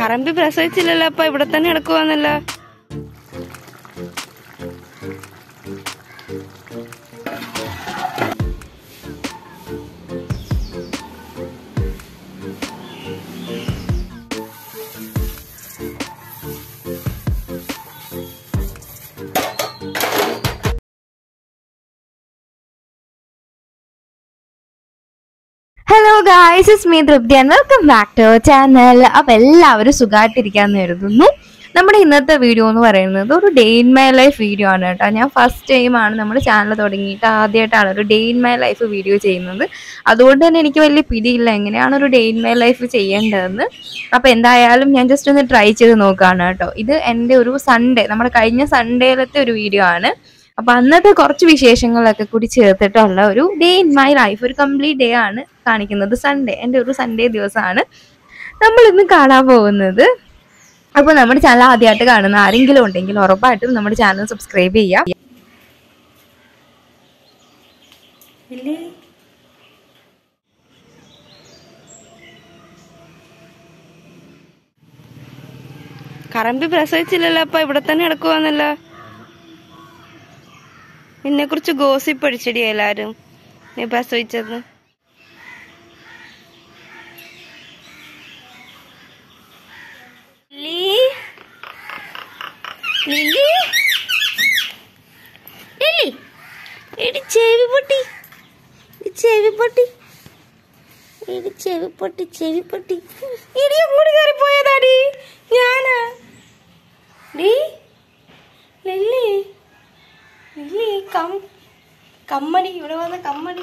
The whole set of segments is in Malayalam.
കറമ്പി പ്രസവിച്ചില്ലല്ലോ അപ്പൊ ഇവിടെ തന്നെ കിടക്കുവാന്നല്ലോ hello guys is me Tripti and welcome back to our channel അപ്പം എല്ലാവരും സുഖമായിട്ടിരിക്കാന്ന് കരുതുന്നു നമ്മുടെ ഇന്നത്തെ വീഡിയോ എന്ന് പറയുന്നത് ഒരു day in my life video ആണ് കേട്ടോ ഞാൻ ഫസ്റ്റ് ടൈമാണ് നമ്മുടെ ചാനൽ തുടങ്ങിയിട്ട് ആദ്യമായിട്ടാണ് ഒരു day in my life video ചെയ്യുന്നത് അതുകൊണ്ട് തന്നെ എനിക്ക് വലിയ പിടിയില്ല എങ്ങനെയാണ് ഒരു ഡേ ഇൻ മൈ ലൈഫ് ചെയ്യേണ്ടതെന്ന് അപ്പോൾ എന്തായാലും ഞാൻ ജസ്റ്റ് ഒന്ന് ട്രൈ ചെയ്ത് നോക്കുകയാണ് കേട്ടോ ഇത് എൻ്റെ ഒരു സൺഡേ നമ്മുടെ കഴിഞ്ഞ സൺഡേയിലത്തെ ഒരു വീഡിയോ ആണ് അപ്പൊ അന്നത്തെ കുറച്ച് വിശേഷങ്ങളൊക്കെ കൂടി ചേർത്തിട്ടുള്ള ഒരു ഡേ ഇൻ മൈ ലൈഫ് ഒരു കംപ്ലീറ്റ് ഡേ ആണ് കാണിക്കുന്നത് സൺഡേ എൻ്റെ ഒരു സൺഡേ ദിവസമാണ് നമ്മൾ ഇന്ന് കാണാൻ പോകുന്നത് അപ്പോൾ നമ്മുടെ ചാനൽ ആദ്യമായിട്ട് കാണുന്ന ആരെങ്കിലും ഉണ്ടെങ്കിൽ ഉറപ്പായിട്ടും നമ്മുടെ ചാനൽ സബ്സ്ക്രൈബ് ചെയ്യാം കറമ്പി പ്രസവിച്ചില്ലല്ലോ അപ്പൊ ഇവിടെ തന്നെ കിടക്കുവാന്നല്ലോ എന്നെ കുറിച്ച് ഗോസിപ്പ് അടിച്ചടി എല്ലാരും നീ പ്രസവിച്ചത് ലില്ലി? ലില്ലി? ലില്ലി? എടി ചെവി പൊട്ടി ഈ ചെവി പൊട്ടി എടി ചെവി പൊട്ടി ചെവി പൊട്ടി ഇടി അങ്ങോട്ട് കയറി പോയതാടി ഞാനാ ഡീ ലില്ലി ലില്ലി കം കമ്മടി ഇവിടെ വന്ന കമ്മടി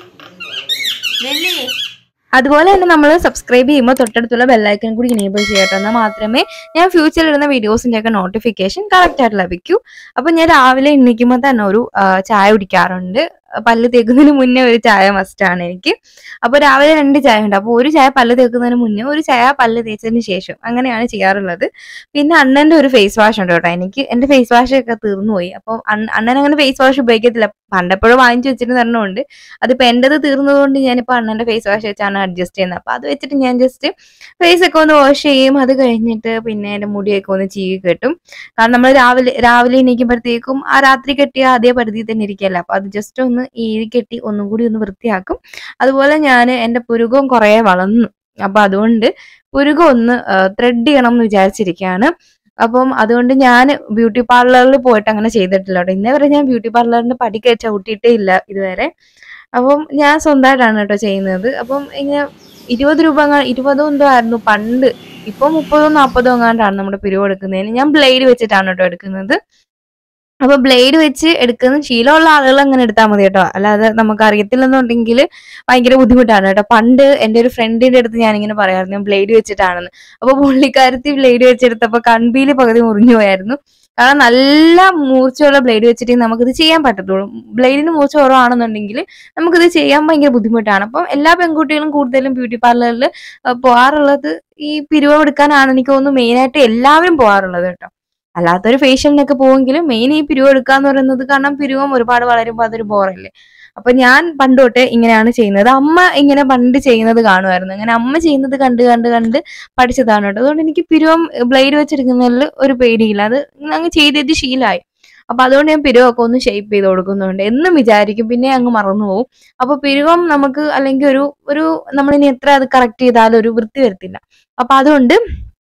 ലില്ലി അതുപോലെ തന്നെ നമ്മൾ സബ്സ്ക്രൈബ് ചെയ്യുമ്പോൾ തൊട്ടടുത്തുള്ള ബെല്ലൈക്കൻ കൂടി ഇനേബിൾ ചെയ്യട്ടോ എന്നാൽ മാത്രമേ ഞാൻ ഫ്യൂച്ചറിൽ ഇടുന്ന വീഡിയോസിന്റെ ഒക്കെ നോട്ടിഫിക്കേഷൻ കറക്റ്റ് ആയിട്ട് ലഭിക്കൂ അപ്പൊ ഞാൻ രാവിലെ എണ്ണിക്കുമ്പോൾ തന്നെ ഒരു ആ, ചായ കുടിക്കാറുണ്ട് പല്ല് തേക്കുന്നതിന് മുന്നേ ഒരു ചായ മസ്റ്റ് ആണ് എനിക്ക് അപ്പൊ രാവിലെ രണ്ട് ചായ ഉണ്ട് അപ്പൊ ഒരു ചായ പല്ല് തേക്കുന്നതിന് മുന്നേ ഒരു ചായ പല്ല് തേച്ചതിന് ശേഷം അങ്ങനെയാണ് ചെയ്യാറുള്ളത് പിന്നെ അണ്ണന്റെ ഒരു ഫേസ് വാഷ് ഉണ്ട് കേട്ടോ എനിക്ക് എന്റെ ഫേസ് വാഷ് ഒക്കെ തീർന്നുപോയി അപ്പൊ അണ്ണ- അണ്ണൻ അങ്ങനെ ഫേസ് വാഷ് ഉപയോഗിക്കത്തില്ല പണ്ടെപ്പോഴും വാങ്ങിച്ചു വെച്ചിട്ട് തരണമുണ്ട് അതിപ്പോ എന്റേത് തീർന്നതുകൊണ്ട് ഞാനിപ്പോ അണ്ണന്റെ ഫേസ് വാഷ് വെച്ചാണ് അഡ്ജസ്റ്റ് ചെയ്യുന്നത് അപ്പൊ അത് വെച്ചിട്ട് ഞാൻ ജസ്റ്റ് ഫേസ് ഒക്കെ ഒന്ന് വാഷ് ചെയ്യും അത് കഴിഞ്ഞിട്ട് പിന്നെ എന്റെ മുടിയൊക്കെ ഒന്ന് ചീകി കെട്ടും കാരണം നമ്മൾ രാവിലെ രാവിലെ എണീക്കുമ്പോഴത്തേക്കും ആ രാത്രി കെട്ടിയ അതേ പരിധി തന്നെ ഇരിക്കല്ല അപ്പൊ അത് ജസ്റ്റ് ഒന്ന് ഈരി കെട്ടി ഒന്നും കൂടി ഒന്ന് വൃത്തിയാക്കും അതുപോലെ ഞാൻ എന്റെ പുരുകവും കുറേ വളർന്നു അപ്പൊ അതുകൊണ്ട് പുരുകം ഒന്ന് ത്രെഡ് ചെയ്യണം എന്ന് വിചാരിച്ചിരിക്കുകയാണ് അപ്പം അതുകൊണ്ട് ഞാൻ ബ്യൂട്ടി പാർലറിൽ പോയിട്ട് അങ്ങനെ ചെയ്തിട്ടില്ല കേട്ടോ ഇന്നേ വരെ ഞാൻ ബ്യൂട്ടി പാർലറിന്റെ പടിക്ക് ചവിട്ടിയിട്ടേ ഇല്ല ഇതുവരെ അപ്പം ഞാൻ സ്വന്തമായിട്ടാണ് കേട്ടോ ചെയ്യുന്നത് അപ്പം ഇങ്ങനെ ഇരുപത് രൂപ അങ്ങാ- ഇരുപതോ എന്തോ ആയിരുന്നു പണ്ട് ഇപ്പൊ മുപ്പതോ നാൽപ്പതോ എങ്ങാണ്ടാണ് നമ്മുടെ പിരിവ് എടുക്കുന്നതിന് ഞാൻ ബ്ലേഡ് വെച്ചിട്ടാണ് കേട്ടോ എടുക്കുന്നത് അപ്പൊ ബ്ലേഡ് വെച്ച് എടുക്കുന്ന ശീലമുള്ള ആളുകൾ അങ്ങനെ എടുത്താൽ മതി കേട്ടോ അല്ലാതെ നമുക്ക് അറിയത്തില്ലെന്നുണ്ടെങ്കിൽ ഭയങ്കര ബുദ്ധിമുട്ടാണ് കേട്ടോ പണ്ട് എൻ്റെ ഒരു ഫ്രണ്ടിന്റെ അടുത്ത് ഞാനിങ്ങനെ പറയായിരുന്നു ഞാൻ ബ്ലേഡ് വെച്ചിട്ടാണെന്ന് അപ്പൊ പുള്ളിക്കാരത്തി ബ്ലേഡ് വെച്ചെടുത്തപ്പോ കൺപീല് പകുതി മുറിഞ്ഞു പോയായിരുന്നു കാരണം നല്ല മൂർച്ചയുള്ള ബ്ലേഡ് വെച്ചിട്ട് നമുക്കിത് ചെയ്യാൻ പറ്റത്തുള്ളൂ ബ്ലേഡിന് മൂർച്ച കുറവാണെന്നുണ്ടെങ്കിൽ നമുക്കിത് ചെയ്യാൻ ഭയങ്കര ബുദ്ധിമുട്ടാണ് അപ്പം എല്ലാ പെൺകുട്ടികളും കൂടുതലും ബ്യൂട്ടി പാർലറിൽ പോകാറുള്ളത് ഈ പിരിവ് എടുക്കാനാണ് എനിക്ക് തോന്നുന്നു മെയിനായിട്ട് എല്ലാവരും പോകാറുള്ളത് കേട്ടോ അല്ലാത്തൊരു ഫേഷ്യലിനൊക്കെ പോവെങ്കിലും മെയിൻ ഈ പിരിവ് എടുക്കാന്ന് പറയുന്നത് കാരണം പിരിവും ഒരുപാട് വളരുമ്പോൾ അതൊരു ബോറല്ലേ അപ്പൊ ഞാൻ പണ്ട് തൊട്ടേ ഇങ്ങനെയാണ് ചെയ്യുന്നത് അമ്മ ഇങ്ങനെ പണ്ട് ചെയ്യുന്നത് കാണുമായിരുന്നു അങ്ങനെ അമ്മ ചെയ്യുന്നത് കണ്ട് കണ്ട് കണ്ട് പഠിച്ചതാണ് കേട്ടോ അതുകൊണ്ട് എനിക്ക് പിരുവം ബ്ലേഡ് വെച്ചെടുക്കുന്നതിൽ ഒരു പേടിയില്ല അത് അങ്ങ് ചെയ്തത് ശീലമായി അപ്പൊ അതുകൊണ്ട് ഞാൻ പിരുവൊക്കെ ഒന്ന് ഷേപ്പ് ചെയ്ത് കൊടുക്കുന്നുണ്ട് എന്നും വിചാരിക്കും പിന്നെ അങ്ങ് മറന്നു പോകും അപ്പൊ പിരുവം നമുക്ക് അല്ലെങ്കിൽ ഒരു ഒരു നമ്മളിനി എത്ര അത് കറക്റ്റ് ചെയ്താലും ഒരു വൃത്തി വരത്തില്ല അപ്പൊ അതുകൊണ്ട്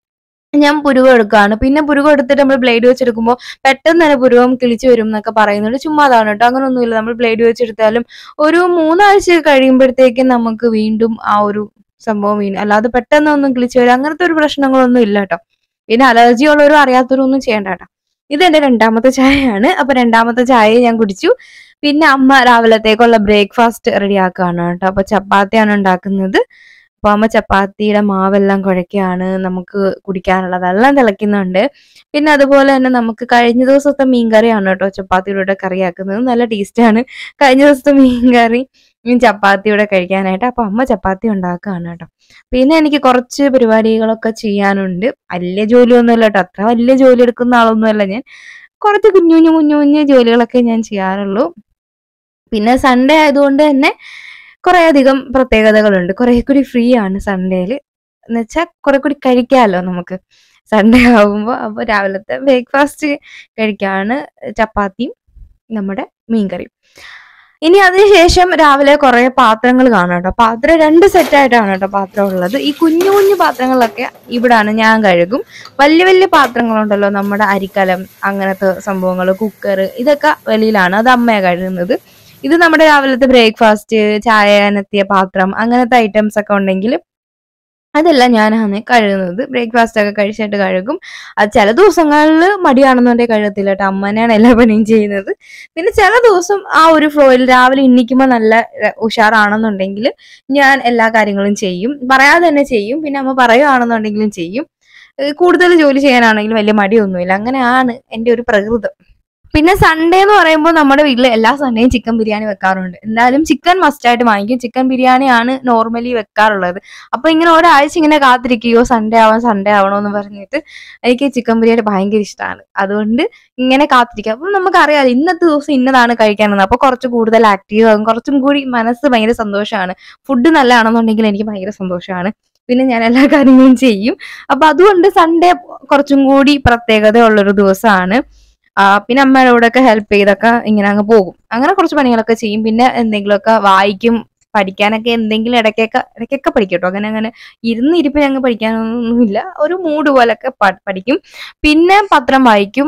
ഞാൻ പുരുവം എടുക്കുകയാണ് പിന്നെ പുരുവം എടുത്തിട്ട് നമ്മൾ ബ്ലേഡ് വെച്ചെടുക്കുമ്പോൾ പെട്ടെന്ന് തന്നെ പുരുവം കിളിച്ചു വരും എന്നൊക്കെ പറയുന്നുണ്ട് ചുമ്മാതാണ് കേട്ടോ അങ്ങനൊന്നുമില്ല നമ്മൾ ബ്ലേഡ് വെച്ചെടുത്താലും ഒരു മൂന്നാഴ്ച കഴിയുമ്പോഴത്തേക്കും നമുക്ക് വീണ്ടും ആ ഒരു സംഭവം വീണ്ടും അല്ലാതെ പെട്ടെന്നൊന്നും കിളിച്ചു വരും അങ്ങനത്തെ ഒരു പ്രശ്നങ്ങളൊന്നും ഇല്ല കേട്ടോ പിന്നെ അലർജി ഉള്ളവരും അറിയാത്തവരും ഒന്നും ചെയ്യണ്ട കേട്ടോ ഇത് എന്റെ രണ്ടാമത്തെ ചായയാണ് അപ്പൊ രണ്ടാമത്തെ ചായ ഞാൻ കുടിച്ചു പിന്നെ അമ്മ രാവിലത്തേക്കുള്ള ബ്രേക്ക്ഫാസ്റ്റ് റെഡി ആക്കുകയാണ് കേട്ടോ അപ്പൊ ചപ്പാത്തിയാണ് ഉണ്ടാക്കുന്നത് അപ്പൊ അമ്മ ചപ്പാത്തിയുടെ മാവെല്ലാം കുഴയ്ക്കുകയാണ് നമുക്ക് കുടിക്കാനുള്ള വെള്ളം തിളയ്ക്കുന്നുണ്ട് പിന്നെ അതുപോലെ തന്നെ നമുക്ക് കഴിഞ്ഞ ദിവസത്തെ മീൻകറിയാണ് കേട്ടോ ചപ്പാത്തിയുടെ കറിയാക്കുന്നത് നല്ല ടേസ്റ്റാണ് കഴിഞ്ഞ ദിവസത്തെ മീൻകറി ഈ ചപ്പാത്തിയുടെ കഴിക്കാനായിട്ട് അപ്പൊ അമ്മ ചപ്പാത്തി ഉണ്ടാക്കുകയാണ് കേട്ടോ പിന്നെ എനിക്ക് കുറച്ച് പരിപാടികളൊക്കെ ചെയ്യാനുണ്ട് വലിയ ജോലിയൊന്നുമല്ല കേട്ടോ അത്ര വലിയ ജോലി എടുക്കുന്ന ആളൊന്നുമല്ല ഞാൻ കുറച്ച് കുഞ്ഞു കുഞ്ഞു കുഞ്ഞു കുഞ്ഞു ജോലികളൊക്കെ ഞാൻ ചെയ്യാറുള്ളൂ പിന്നെ സൺഡേ ആയതുകൊണ്ട് തന്നെ കുറെ അധികം പ്രത്യേകതകളുണ്ട് കുറെ കൂടി ഫ്രീ ആണ് സൺഡേയിൽ എന്ന് വെച്ചാൽ കുറെ കൂടി കഴിക്കാമല്ലോ നമുക്ക് സൺഡേ ആകുമ്പോൾ അപ്പോൾ രാവിലത്തെ ബ്രേക്ക്ഫാസ്റ്റ് കഴിക്കാണ് ചപ്പാത്തിയും നമ്മുടെ മീൻകറിയും ഇനി അതിനുശേഷം രാവിലെ കുറെ പാത്രങ്ങൾ കാണാം കേട്ടോ പാത്രം രണ്ട് സെറ്റായിട്ടാണ് കേട്ടോ പാത്രം ഉള്ളത് ഈ കുഞ്ഞു കുഞ്ഞു പാത്രങ്ങളൊക്കെ ഇവിടാണ് ഞാൻ കഴുകും വലിയ വലിയ പാത്രങ്ങളുണ്ടല്ലോ നമ്മുടെ അരിക്കലം അങ്ങനത്തെ സംഭവങ്ങൾ കുക്കർ ഇതൊക്കെ വെളിയിലാണ് അത് അമ്മയാണ് കഴുകുന്നത് ഇത് നമ്മുടെ രാവിലത്തെ ബ്രേക്ക്ഫാസ്റ്റ് ചായ അനത്തിയ പാത്രം അങ്ങനത്തെ ഐറ്റംസ് ഒക്കെ ഉണ്ടെങ്കിൽ അതെല്ലാം ഞാനാണ് കഴുകുന്നത് ബ്രേക്ക്ഫാസ്റ്റ് ഒക്കെ കഴിച്ചിട്ട് കഴുകും അത് ചില ദിവസങ്ങളിൽ മടിയാണെന്നുണ്ടെങ്കിൽ കഴുകത്തില്ല കേട്ടോ അമ്മനെയാണ് എല്ലാ പണിയും ചെയ്യുന്നത് പിന്നെ ചില ദിവസം ആ ഒരു ഫ്ലോയിൽ രാവിലെ എണ്ണിക്കുമ്പോൾ നല്ല ഏഹ്, ഉഷാറാണെന്നുണ്ടെങ്കിൽ ഞാൻ എല്ലാ കാര്യങ്ങളും ചെയ്യും പറയാതെ തന്നെ ചെയ്യും പിന്നെ അമ്മ പറയുകയാണെന്നുണ്ടെങ്കിലും ചെയ്യും ഏഹ്, കൂടുതൽ ജോലി ചെയ്യാനാണെങ്കിലും വലിയ മടിയൊന്നുമില്ല അങ്ങനെയാണ് എൻ്റെ ഒരു പ്രകൃതം പിന്നെ സൺഡേ എന്ന് പറയുമ്പോൾ നമ്മുടെ വീട്ടിൽ എല്ലാ സൺഡേയും ചിക്കൻ ബിരിയാണി വെക്കാറുണ്ട് എന്തായാലും ചിക്കൻ മസ്റ്റ് ആയിട്ട് വാങ്ങിക്കും ചിക്കൻ ബിരിയാണിയാണ് നോർമലി വെക്കാറുള്ളത് അപ്പൊ ഇങ്ങനെ ഒരാഴ്ച ഇങ്ങനെ കാത്തിരിക്കുകയോ സൺഡേ ആവാൻ സൺഡേ ആവണോ എന്ന് പറഞ്ഞിട്ട് എനിക്ക് ചിക്കൻ ബിരിയാണി ഭയങ്കര ഇഷ്ടമാണ് അതുകൊണ്ട് ഇങ്ങനെ കാത്തിരിക്കുക അപ്പൊ നമുക്കറിയാം ഇന്നത്തെ ദിവസം ഇന്നതാണ് കഴിക്കാനെന്ന് അപ്പൊ കുറച്ച് കൂടുതൽ ആക്റ്റീവ് ആകും കുറച്ചും കൂടി മനസ്സ് ഭയങ്കര സന്തോഷമാണ് ഫുഡ് നല്ലതാണെന്നുണ്ടെങ്കിൽ എനിക്ക് ഭയങ്കര സന്തോഷമാണ് പിന്നെ ഞാൻ എല്ലാ കാര്യങ്ങളും ചെയ്യും അപ്പൊ അതുകൊണ്ട് സൺഡേ കുറച്ചും കൂടി പ്രത്യേകത ഉള്ളൊരു ദിവസമാണ് ആ, പിന്നെ അമ്മയുടെ കൂടെ ഒക്കെ ഹെൽപ്പ് ചെയ്തൊക്കെ ഇങ്ങനെ അങ്ങ് പോകും അങ്ങനെ കുറച്ച് പണികളൊക്കെ ചെയ്യും പിന്നെ എന്തെങ്കിലുമൊക്കെ വായിക്കും പഠിക്കാനൊക്കെ എന്തെങ്കിലും ഇടയ്ക്കൊക്കെ ഇടയ്ക്കൊക്കെ പഠിക്കും കേട്ടോ അങ്ങനെ അങ്ങനെ ഇരുന്ന് ഇരിപ്പ് ഞങ്ങൾ പഠിക്കാനൊന്നുമില്ല ഒരു മൂഡ് പോലൊക്കെ പ- പഠിക്കും പിന്നെ പത്രം വായിക്കും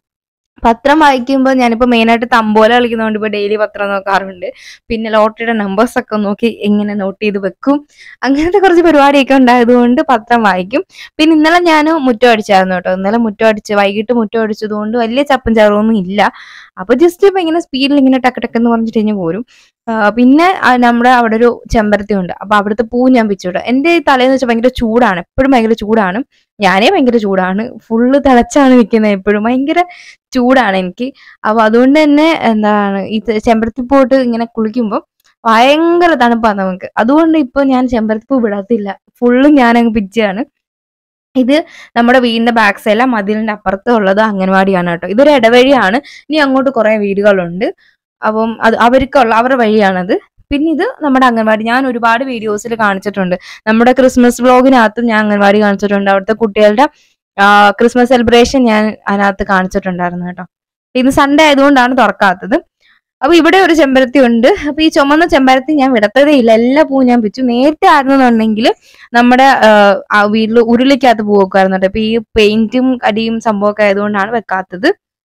പത്രം വായിക്കുമ്പോൾ ഞാനിപ്പോൾ മെയിനായിട്ട് തമ്പോല കളിക്കുന്നതുകൊണ്ട് ഇപ്പോൾ ഡെയിലി പത്രം നോക്കാറുണ്ട് പിന്നെ ലോട്ടറിയുടെ നമ്പേഴ്സ് ഒക്കെ നോക്കി എങ്ങനെ നോട്ട് ചെയ്ത് വെക്കും അങ്ങനത്തെ കുറച്ച് പരിപാടിയൊക്കെ ഉണ്ടായതുകൊണ്ട് പത്രം വായിക്കും പിന്നെ ഇന്നലെ ഞാൻ മുറ്റം അടിച്ചായിരുന്നു കേട്ടോ ഇന്നലെ മുറ്റം അടിച്ച് വൈകിട്ട് മുറ്റം അടിച്ചതുകൊണ്ട് വലിയ ചപ്പും ചാറൊന്നും ഇല്ല അപ്പൊ ജസ്റ്റ് ഇപ്പൊ ഇങ്ങനെ സ്പീഡിൽ ഇങ്ങനെ ടക്ക് ടക്ക് എന്ന് പറഞ്ഞിട്ട് കഴിഞ്ഞ് പോരും ആ, പിന്നെ ആ, നമ്മുടെ അവിടെ ഒരു ചെമ്പരത്തി ഉണ്ട് അപ്പൊ അവിടുത്തെ പൂ ഞാൻ പിച്ചുവിടും എന്റെ ഈ തലേന്ന് വെച്ചാൽ ഭയങ്കര ചൂടാണ് എപ്പോഴും ഭയങ്കര ചൂടാണ് ഞാനേ ഭയങ്കര ചൂടാണ് ഫുള്ള് തിളച്ചാണ് നിൽക്കുന്നത് എപ്പോഴും ഭയങ്കര ചൂടാണ് എനിക്ക് അപ്പൊ അതുകൊണ്ട് തന്നെ എന്താണ് ഈ ചെമ്പരത്തി പോയിട്ട് ഇങ്ങനെ കുളിക്കുമ്പോൾ ഭയങ്കര തണുപ്പാണ് നമുക്ക് അതുകൊണ്ട് ഇപ്പൊ ഞാൻ ചെമ്പരത്തി പൂ വിടത്തില്ല ഫുള്ള് ഞാൻ അങ്ങ് പിച്ചാണ് ഇത് നമ്മുടെ വീടിന്റെ ബാക്ക് സൈഡിലെ മതിലിന്റെ അപ്പുറത്ത് ഉള്ളത് അംഗൻവാടിയാണ് കേട്ടോ ഇതൊരു ഇടവഴിയാണ് ഇനി അങ്ങോട്ട് കുറെ വീടുകളുണ്ട് അപ്പം അത് അവർക്കുള്ള അവരുടെ വഴിയാണത് പിന്നെ ഇത് നമ്മുടെ അംഗൻവാടി ഞാൻ ഒരുപാട് വീഡിയോസിൽ കാണിച്ചിട്ടുണ്ട് നമ്മുടെ ക്രിസ്മസ് വ്ലോഗിനകത്തും ഞാൻ അംഗൻവാടി കാണിച്ചിട്ടുണ്ട് അവിടുത്തെ കുട്ടികളുടെ ആ, ക്രിസ്മസ് സെലിബ്രേഷൻ ഞാൻ അതിനകത്ത് കാണിച്ചിട്ടുണ്ടായിരുന്നു കേട്ടോ ഇന്ന് സൺഡേ ആയതുകൊണ്ടാണ് തുറക്കാത്തത് അപ്പൊ ഇവിടെ ഒരു ചെമ്പരത്തി ഉണ്ട് അപ്പൊ ഈ ചുമന്ന ചെമ്പരത്തി ഞാൻ വിടത്തതേ ഇല്ല എല്ലാ പൂവും ഞാൻ പിച്ചു നേരത്തെ ആയിരുന്നുണ്ടെങ്കിൽ നമ്മുടെ ആ വീട്ടിൽ ഉരുളിക്കകത്ത് പൂ വെക്കുമായിരുന്നു കേട്ടോ ഇപ്പൊ ഈ പെയിന്റും അടിയും സംഭവമൊക്കെ ആയതുകൊണ്ടാണ് വെക്കാത്തത്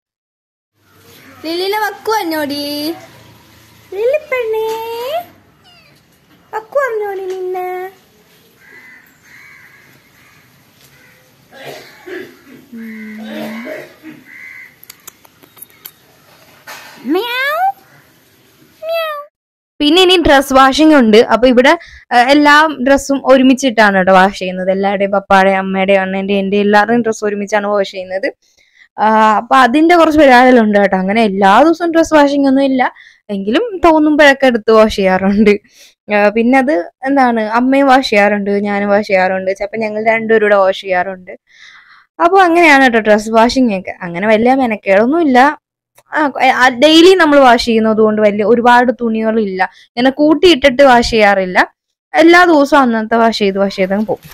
ലില്ലിനെ വക്കു അന്നോടി ലില്ലിപ്പെണ്ണേ വക്കു അന്നോടി നിന്നെ മ്യാവ്. പിന്നെ ഇനി ഡ്രസ് വാഷിംഗ് ഉണ്ട് അപ്പൊ ഇവിടെ ആ, എല്ലാ ഡ്രസ്സും ഒരുമിച്ചിട്ടാണ് കേട്ടോ വാഷ് ചെയ്യുന്നത് എല്ലാവരുടെയും പപ്പാടെ അമ്മയുടെ അണ്ണന്റെ എന്റെ എല്ലാവരുടെയും ഡ്രസ്സ് ഒരുമിച്ചാണ് വാഷ് ചെയ്യുന്നത് ആ, അപ്പൊ അതിന്റെ കുറച്ച് പരിപാടികളുണ്ട് കേട്ടോ അങ്ങനെ എല്ലാ ദിവസവും ഡ്രസ് വാഷിംഗ് ഒന്നും ഇല്ല എങ്കിലും തോന്നുമ്പോഴൊക്കെ എടുത്ത് വാഷ് ചെയ്യാറുണ്ട് ആ, പിന്നെ അത് എന്താണ് അമ്മയും വാഷ് ചെയ്യാറുണ്ട് ഞാനും വാഷ് ചെയ്യാറുണ്ട് ചിലപ്പോൾ ഞങ്ങൾ രണ്ടുപേരും കൂടെ വാഷ് ചെയ്യാറുണ്ട് അപ്പോൾ അങ്ങനെയാണ് കേട്ടോ ഡ്രസ് വാഷിംഗ് ഒക്കെ അങ്ങനെ വലിയ മെനക്കേടൊന്നും ഇല്ല ഡെയിലി നമ്മൾ വാഷ് ചെയ്യുന്നത് കൊണ്ട് വലിയ ഒരുപാട് തുണികളില്ല ഇങ്ങനെ കൂട്ടിയിട്ടിട്ട് വാഷ് ചെയ്യാറില്ല എല്ലാ ദിവസവും അന്നത്തെ വാഷ് ചെയ്ത് വാഷ് ചെയ്തങ്ങ് പോകും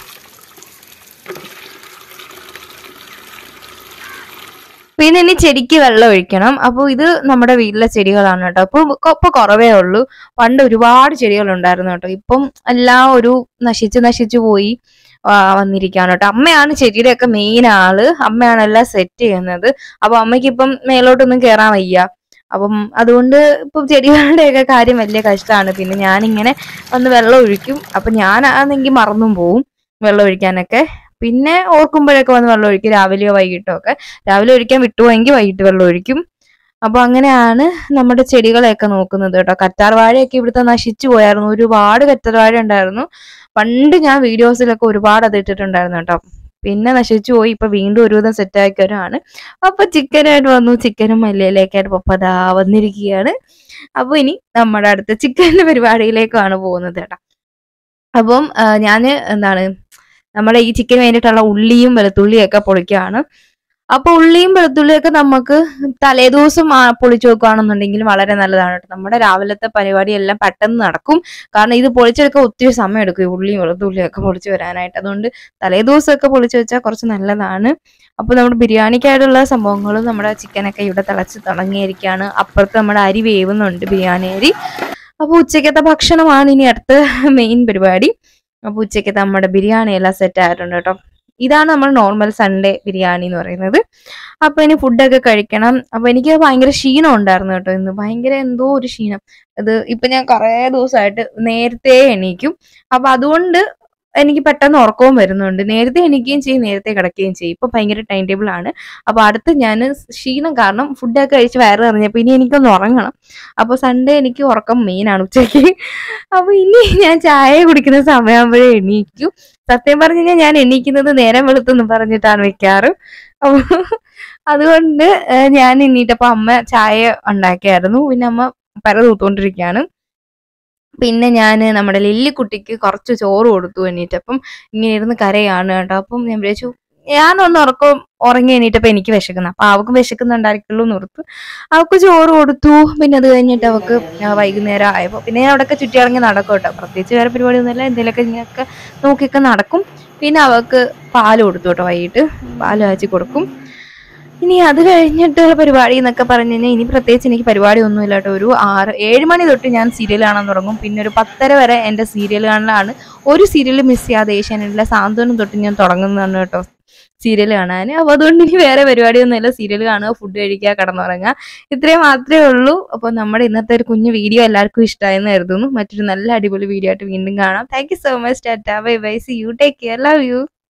പിന്നെ ഇനി ചെടിക്ക് വെള്ളം ഒഴിക്കണം അപ്പോൾ ഇത് നമ്മുടെ വീട്ടിലെ ചെടികളാണ് കേട്ടോ അപ്പൊ ഇപ്പൊ കുറവേ ഉള്ളൂ പണ്ട് ഒരുപാട് ചെടികൾ ഉണ്ടായിരുന്നു കേട്ടോ ഇപ്പം എല്ലാം ഒരു നശിച്ച് നശിച്ചു പോയി ആ, വന്നിരിക്കുകയാണ് കേട്ടോ അമ്മയാണ് ചെടിയുടെയൊക്കെ മെയിൻ ആള് അമ്മയാണ് എല്ലാം സെറ്റ് ചെയ്യുന്നത് അപ്പൊ അമ്മയ്ക്ക് ഇപ്പം മേലോട്ടൊന്നും കയറാൻ വയ്യ അപ്പം അതുകൊണ്ട് ഇപ്പം ചെടികളുടെയൊക്കെ കാര്യം വലിയ കഷ്ടമാണ് പിന്നെ ഞാനിങ്ങനെ വന്ന് വെള്ളം ഒഴിക്കും അപ്പൊ ഞാനാണെങ്കിൽ മറന്നും പോവും വെള്ളം ഒഴിക്കാനൊക്കെ പിന്നെ ഓർക്കുമ്പോഴൊക്കെ വന്ന് വെള്ളം ഒഴിക്കും രാവിലെയോ വൈകിട്ടോ ഒക്കെ രാവിലെ ഒഴിക്കാൻ വിട്ടുപോയെങ്കിൽ വൈകിട്ട് വെള്ളം ഒഴിക്കും അപ്പൊ അങ്ങനെയാണ് നമ്മുടെ ചെടികളെയൊക്കെ നോക്കുന്നത് കേട്ടോ കറ്റാർ വാഴയൊക്കെ ഇവിടുത്തെ നശിച്ചു പോയായിരുന്നു ഒരുപാട് കറ്റാർ വാഴ ഉണ്ടായിരുന്നു പണ്ട് ഞാൻ വീഡിയോസിലൊക്കെ ഒരുപാട് അത് ഇട്ടിട്ടുണ്ടായിരുന്നു കേട്ടോ പിന്നെ നശിച്ചു പോയി ഇപ്പൊ വീണ്ടും ഒരുവിധം സെറ്റ് ആക്കിയവരാണ് അപ്പൊ ചിക്കനായിട്ട് വന്നു ചിക്കനും മല്ലിയിലേക്കായിട്ട് പപ്പതാ വന്നിരിക്കുകയാണ് അപ്പൊ ഇനി നമ്മുടെ അടുത്ത ചിക്കന്റെ പരിപാടിയിലേക്കാണ് പോകുന്നത് കേട്ടോ അപ്പം ആ, ഞാന് എന്താണ് നമ്മുടെ ഈ ചിക്കന് വേണ്ടിയിട്ടുള്ള ഉള്ളിയും വെളുത്തുള്ളിയും ഒക്കെ പൊളിക്കുകയാണ് അപ്പൊ ഉള്ളിയും വെളുത്തുള്ളിയൊക്കെ നമുക്ക് തലേദിവസം ആ പൊളിച്ചു വെക്കുകയാണെന്നുണ്ടെങ്കിൽ വളരെ നല്ലതാണ് കേട്ടോ നമ്മുടെ രാവിലത്തെ പരിപാടി എല്ലാം പെട്ടെന്ന് നടക്കും കാരണം ഇത് പൊളിച്ചെടുക്കാൻ ഒത്തിരി സമയം എടുക്കും ഈ ഉള്ളിയും വെളുത്തുള്ളിയും ഒക്കെ പൊളിച്ചു വരാനായിട്ട് അതുകൊണ്ട് തലേദിവസമൊക്കെ പൊളിച്ചു വെച്ചാൽ കുറച്ച് നല്ലതാണ് അപ്പോൾ നമ്മുടെ ബിരിയാണിക്കായിട്ടുള്ള സംഭവങ്ങളും നമ്മുടെ ചിക്കനൊക്കെ ഇവിടെ തിളച്ച് തുടങ്ങിയിരിക്കുകയാണ് അപ്പുറത്ത് നമ്മുടെ അരി വേവുന്നുണ്ട് ബിരിയാണി അരി അപ്പോൾ ഉച്ചക്കത്തെ ഭക്ഷണമാണ് ഇനി അടുത്ത മെയിൻ പരിപാടി അപ്പോൾ ഉച്ചക്കത്തെ നമ്മുടെ ബിരിയാണി എല്ലാം സെറ്റ് ആയിട്ടുണ്ട് കേട്ടോ ഇതാണ് നമ്മൾ നോർമൽ സൺഡേ ബിരിയാണി എന്ന് പറയുന്നത് അപ്പൊ ഇനി ഫുഡൊക്കെ കഴിക്കണം അപ്പൊ എനിക്ക് ഭയങ്കര ക്ഷീണം ഉണ്ടായിരുന്നു കേട്ടോ ഇന്ന് ഭയങ്കര എന്തോ ഒരു ക്ഷീണം അത് ഇപ്പൊ ഞാൻ കുറേ ദിവസമായിട്ട് നേരത്തെ എണീക്കും അപ്പൊ അതുകൊണ്ട് എനിക്ക് പെട്ടെന്ന് ഉറക്കവും വരുന്നുണ്ട് നേരത്തെ എണീക്കുകയും ചെയ്യും നേരത്തെ കിടക്കുകയും ചെയ്യും ഇപ്പൊ ഭയങ്കര ടൈം ടേബിൾ ആണ് അപ്പൊ അടുത്ത് ഞാൻ ക്ഷീണം കാരണം ഫുഡൊക്കെ കഴിച്ച് വയറ് നിറഞ്ഞപ്പോ ഇനി എനിക്കൊന്ന് ഉറങ്ങണം അപ്പൊ സൺഡേ എനിക്ക് ഉറക്കം മെയിൻ ആണ് ഉച്ചയ്ക്ക് അപ്പൊ ഇനി ഞാൻ ചായ കുടിക്കുന്ന സമയമാകുമ്പോഴേ എണീക്കൂ സത്യം പറഞ്ഞു കഴിഞ്ഞാൽ ഞാൻ എണീക്കുന്നത് നേരം വെളുത്തെന്ന് പറഞ്ഞിട്ടാണ് വെക്കാറ് അപ്പൊ അതുകൊണ്ട് ഏഹ്, ഞാൻ എണീറ്റപ്പോ അമ്മ ചായ ഉണ്ടാക്കിയായിരുന്നു പിന്നെ അമ്മ പര തൂത്തോണ്ടിരിക്കുകയാണ് പിന്നെ ഞാൻ നമ്മുടെ ലില്ലിക്കുട്ടിക്ക് കുറച്ച് ചോറ് കൊടുത്തു എണീറ്റപ്പം ഇങ്ങനെ ഇരുന്ന് കരയാണ് കേട്ടോ അപ്പം ഞാൻ വിചാരിച്ചു ഞാനൊന്ന് ഉറക്കം ഉറങ്ങി എണീറ്റപ്പോ എനിക്ക് വിശക്കുന്നു അപ്പൊ അവൾക്ക് വിശക്കുന്നുണ്ടായിരിക്കുള്ളൂ എന്ന് ഓർത്തു അവൾക്ക് ചോറ് കൊടുത്തു പിന്നെ അത് കഴിഞ്ഞിട്ട് അവൾക്ക് ആ വൈകുന്നേരം ആയപ്പോൾ പിന്നെ ഞാൻ അവിടെയൊക്കെ ചുറ്റിയിറങ്ങി നടക്കും കേട്ടോ പ്രത്യേകിച്ച് വേറെ പരിപാടിയൊന്നുമില്ല എന്തെങ്കിലുമൊക്കെ ഇങ്ങനെയൊക്കെ നോക്കിയൊക്കെ നടക്കും പിന്നെ അവൾക്ക് പാല് കൊടുത്തു കേട്ടോ വൈകിട്ട് പാല് കാച്ചി കൊടുക്കും ഇനി അത് കഴിഞ്ഞിട്ട് പരിപാടി എന്നൊക്കെ പറഞ്ഞു കഴിഞ്ഞാൽ ഇനി പ്രത്യേകിച്ച് എനിക്ക് പരിപാടി ഒന്നുമില്ല കേട്ടോ ഒരു ആറ് ഏഴ് മണി തൊട്ട് ഞാൻ സീരിയൽ കാണാൻ തുടങ്ങും പിന്നെ ഒരു പത്തര വരെ എൻ്റെ സീരിയൽ കാണലാണ് ഒരു സീരിയൽ മിസ് ചെയ്യാതെ ഏഷ്യാനെറ്റിലെ സാന്ത്വനം തൊട്ട് ഞാൻ തുടങ്ങുന്നതാണ് കേട്ടോ സീരിയൽ കാണാൻ അപ്പോൾ അതുകൊണ്ട് ഇനി വേറെ പരിപാടിയൊന്നുമില്ല സീരിയൽ കാണുക ഫുഡ് കഴിക്കുക കിടന്നുറങ്ങുക ഇത്രയും മാത്രമേ ഉള്ളൂ അപ്പോൾ നമ്മുടെ ഇന്നത്തെ ഒരു കുഞ്ഞു വീഡിയോ എല്ലാവർക്കും ഇഷ്ടമായെന്ന് കരുതുന്നു മറ്റൊരു നല്ല അടിപൊളി വീഡിയോ ആയിട്ട് വീണ്ടും കാണാം thank you so much tata bye bye see you take care love U